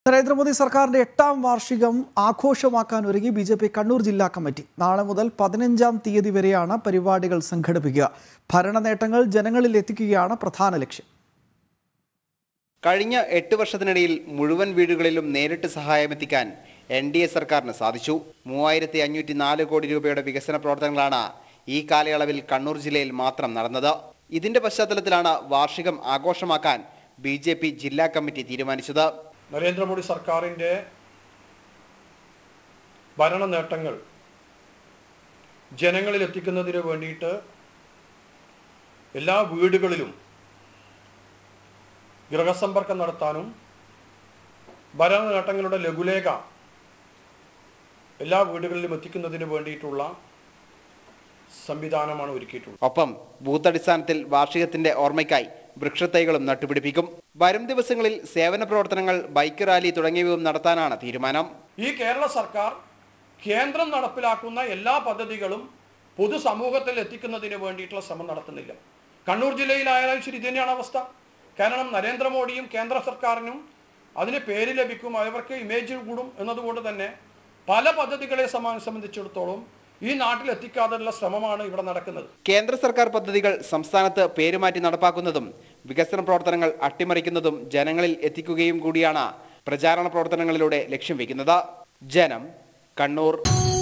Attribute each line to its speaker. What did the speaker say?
Speaker 1: നരേന്ദ്രമോദി സർക്കാരിന്റെ എട്ടാം വാർഷികം ആഘോഷമാക്കാൻ ഒരുങ്ങി ബി ജെ പി കണ്ണൂർ ജില്ലാ കമ്മിറ്റി നാളെ മുതൽ പതിനഞ്ചാം തീയതി വരെയാണ് പരിപാടികൾ സംഘടിപ്പിക്കുക ഭരണ നേട്ടങ്ങൾ ജനങ്ങളിൽ എത്തിക്കുകയാണ് പ്രധാന ലക്ഷ്യം
Speaker 2: കഴിഞ്ഞ എട്ട് വർഷത്തിനിടയിൽ മുഴുവൻ വീടുകളിലും നേരിട്ട് സഹായമെത്തിക്കാൻ എൻ ഡി എ സർക്കാരിന് സാധിച്ചു മൂവായിരത്തി അഞ്ഞൂറ്റി നാല് കോടി രൂപയുടെ വികസന പ്രവർത്തനങ്ങളാണ് ഈ കാലയളവിൽ കണ്ണൂർ ജില്ലയിൽ മാത്രം നടന്നത് ഇതിന്റെ പശ്ചാത്തലത്തിലാണ് വാർഷികം ആഘോഷമാക്കാൻ ബി ജെ പി ജില്ലാ കമ്മിറ്റി തീരുമാനിച്ചത്
Speaker 3: നരേന്ദ്രമോദി സർക്കാരിൻ്റെ ഭരണ നേട്ടങ്ങൾ ജനങ്ങളിൽ എത്തിക്കുന്നതിന് വേണ്ടിയിട്ട് എല്ലാ വീടുകളിലും ഗൃഹസമ്പർക്കം നടത്താനും ഭരണ നേട്ടങ്ങളുടെ ലഘുലേഖ എല്ലാ വീടുകളിലും എത്തിക്കുന്നതിന് വേണ്ടിയിട്ടുള്ള സംവിധാനമാണ് ഒരുക്കിയിട്ടുള്ളത്
Speaker 2: ഒപ്പം ബൂത്ത് അടിസ്ഥാനത്തിൽ വാർഷികത്തിന്റെ ഓർമ്മയ്ക്കായി വൃക്ഷത്തൈകളും നട്ടുപിടിപ്പിക്കും വരും ദിവസങ്ങളിൽ സേവന പ്രവർത്തനങ്ങൾ ബൈക്ക് റാലി തുടങ്ങിയവയും നടത്താനാണ് തീരുമാനം
Speaker 3: ഈ കേരള സർക്കാർ കേന്ദ്രം നടപ്പിലാക്കുന്ന എല്ലാ പദ്ധതികളും പൊതുസമൂഹത്തിൽ എത്തിക്കുന്നതിന് വേണ്ടിയിട്ടുള്ള ശ്രമം നടത്തുന്നില്ല കണ്ണൂർ ജില്ലയിലായാലും ശരി ഇത് തന്നെയാണ് അവസ്ഥ കാരണം നരേന്ദ്രമോദിയും കേന്ദ്ര സർക്കാരിനും അതിന് പേര് ലഭിക്കും അവർക്ക് ഇമേജ് കൂടും എന്നതുകൊണ്ട് തന്നെ പല പദ്ധതികളെ സമാ- സംബന്ധിച്ചിടത്തോളം ഈ നാട്ടിൽ എത്തിക്കാതെയുള്ള ശ്രമമാണ് ഇവിടെ നടക്കുന്നത്
Speaker 2: കേന്ദ്ര സർക്കാർ പദ്ധതികൾ സംസ്ഥാനത്ത് പേരുമാറ്റി നടപ്പാക്കുന്നതും വികസന പ്രവർത്തനങ്ങൾ അട്ടിമറിക്കുന്നതും ജനങ്ങളിൽ എത്തിക്കുകയും കൂടിയാണ് പ്രചാരണ പ്രവർത്തനങ്ങളിലൂടെ ലക്ഷ്യം വെക്കുന്നത് ജനം കണ്ണൂർ